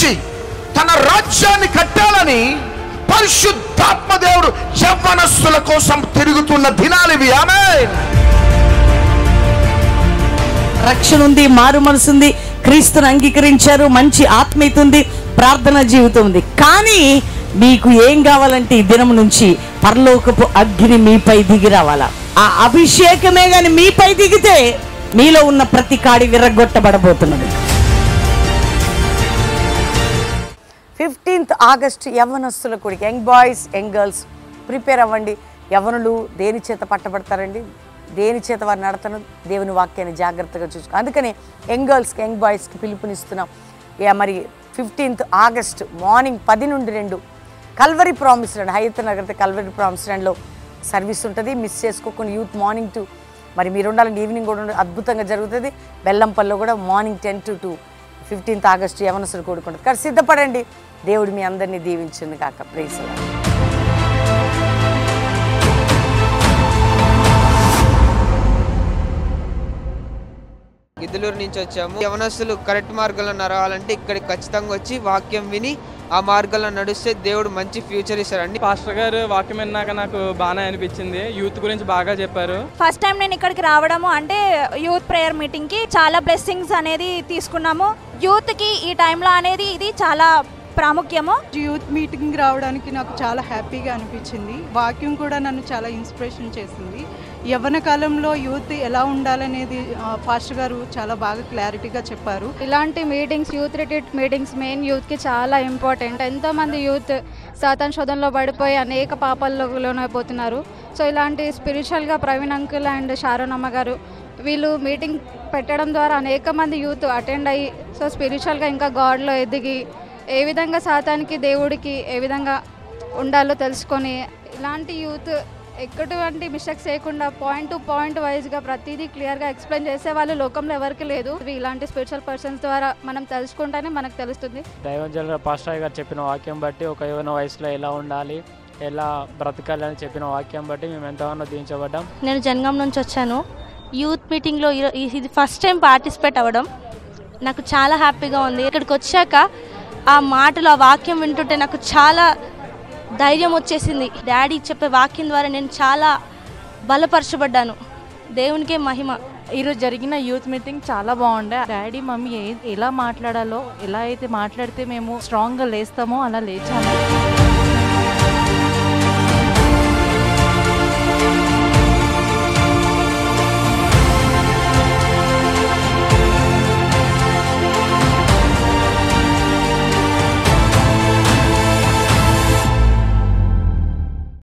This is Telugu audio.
వచ్చి తన రాజ్యాన్ని కట్టాలని పరిశుద్ధాత్మ దేవుడు యవ్వనస్తుల కోసం తిరుగుతున్న దినాలివి ఆమె రక్షణ ఉంది మారు మనసు ఉంది క్రీస్తుని అంగీకరించారు మంచి ఆత్మీయత ఉంది ప్రార్థన జీవితం ఉంది కానీ మీకు ఏం కావాలంటే ఈ దినం నుంచి పరలోకపు అగ్ని మీపై దిగి రావాలా ఆ అభిషేకమే గాని మీపై దిగితే మీలో ఉన్న ప్రతి కాడి విరగొట్టబడబోతున్నది ఫిఫ్టీన్త్ ఆగస్ట్ యవ్వనస్తుల కూడిక young boys young girls prepare అవ్వండి యవ్వనులు దేని చేత పట్టబడతారండి దేని చేత వారు నడతను దేవుని వాక్యాన్ని జాగ్రత్తగా చూసుకో అందుకని యంగ్ గర్ల్స్కి యంగ్ బాయ్స్కి పిలుపునిస్తున్నాం ఇక మరి ఫిఫ్టీన్త్ ఆగస్ట్ మార్నింగ్ పది నుండి రెండు కల్వరి ప్రామిస్ ల్యాండ్ హైత్ నగర్ కల్వరి ప్రామిస్ ల్యాండ్లో సర్వీస్ ఉంటుంది మిస్ చేసుకోకుండా యూత్ మార్నింగ్ టు మరి మీరు ఉండాలంటే ఈవినింగ్ కూడా ఉండాలి. అద్భుతంగా జరుగుతుంది బెల్లంపల్లిలో కూడా morning ten to two fifteenth August యవనసులు కూడుకుంటారు కానీ సిద్ధపడండి దేవుడు మీ అందరినీ దీవించింది కాక ప్రేస్ గిద్దలూరు నుంచి వచ్చాము యవనస్తులు కరెక్ట్ మార్గంలో నడవాలంటే ఇక్కడికి ఖచ్చితంగా వచ్చి వాక్యం విని ఆ మార్గంలో నడిస్తే దేవుడు మంచి ఫ్యూచర్ ఇస్తారండి పాస్టర్ గారు వాక్యం విన్నాక నాకు బాగానే అనిపించింది యూత్ గురించి బాగా చెప్పారు ఫస్ట్ టైం నేను ఇక్కడికి రావడము అంటే యూత్ ప్రేయర్ మీటింగ్కి చాలా బ్లెస్సింగ్స్ అనేది తీసుకున్నాము యూత్కి ఈ టైంలో అనేది ఇది చాలా ప్రాముఖ్యము యూత్ మీటింగ్ రావడానికి నాకు చాలా హ్యాపీగా అనిపించింది వాక్యం కూడా నన్ను చాలా ఇన్స్పిరేషన్ చేసింది యవ్వన కాలంలో యూత్ ఎలా ఉండాలనేది ఆ, పాస్టర్ గారు చాలా బాగా క్లారిటీగా చెప్పారు ఇలాంటి meetings youth retreat meetings main యూత్కి చాలా ఇంపార్టెంట్ ఎంతోమంది యూత్ సాతాన్ శోధనలో పడిపోయి అనేక పాపాల్లో లోనైపోతున్నారు సో ఇలాంటి స్పిరిచువల్గా ప్రవీణ్ అంకుల్ అండ్ షారోన్ అమ్మ గారు వీళ్ళు మీటింగ్ పెట్టడం ద్వారా అనేక మంది యూత్ అటెండ్ అయ్యి సో స్పిరిచువల్గా ఇంకా గాడ్లో ఎదిగి ఏ విధంగా సాతానికి దేవుడికి ఏ విధంగా ఉండాలో తెలుసుకొని ఇలాంటి యూత్ ఎక్కటువంటి మిస్టేక్స్ చేయకుండా పాయింట్ టు పాయింట్ వైజ్గా ప్రతిదీ క్లియర్గా ఎక్స్ప్లెయిన్ చేసే వాళ్ళు లోకంలో ఎవరికి లేదు ఇవి ఇలాంటి స్పిరిచువల్ పర్సన్స్ ద్వారా మనం తెలుసుకుంటేనే మనకు తెలుస్తుంది దైవజనుల పాస్టర్ గారు చెప్పిన వాక్యం బట్టి ఒక యువన వయసులో ఎలా ఉండాలి ఎలా బ్రతకాలి అని చెప్పిన వాక్యం బట్టి మేము ఎంతగానో దీవించబడ్డాం నేను జనగాం నుంచి వచ్చాను యూత్ మీటింగ్లో ఈరో- ఇది ఫస్ట్ టైం పార్టిసిపేట్ అవ్వడం నాకు చాలా హ్యాపీగా ఉంది ఇక్కడికి వచ్చాక ఆ మాటలు ఆ వాక్యం వింటుంటే నాకు చాలా ధైర్యం వచ్చేసింది డాడీ చెప్పే వాక్యం ద్వారా నేను చాలా బలపరచబడ్డాను దేవునికే మహిమ ఈరోజు జరిగిన యూత్ మీటింగ్ చాలా బాగుండే డాడీ మమ్మీ ఏ- ఎలా మాట్లాడాలో ఎలా అయితే మాట్లాడితే మేము స్ట్రాంగ్గా లేస్తామో అలా లేచాము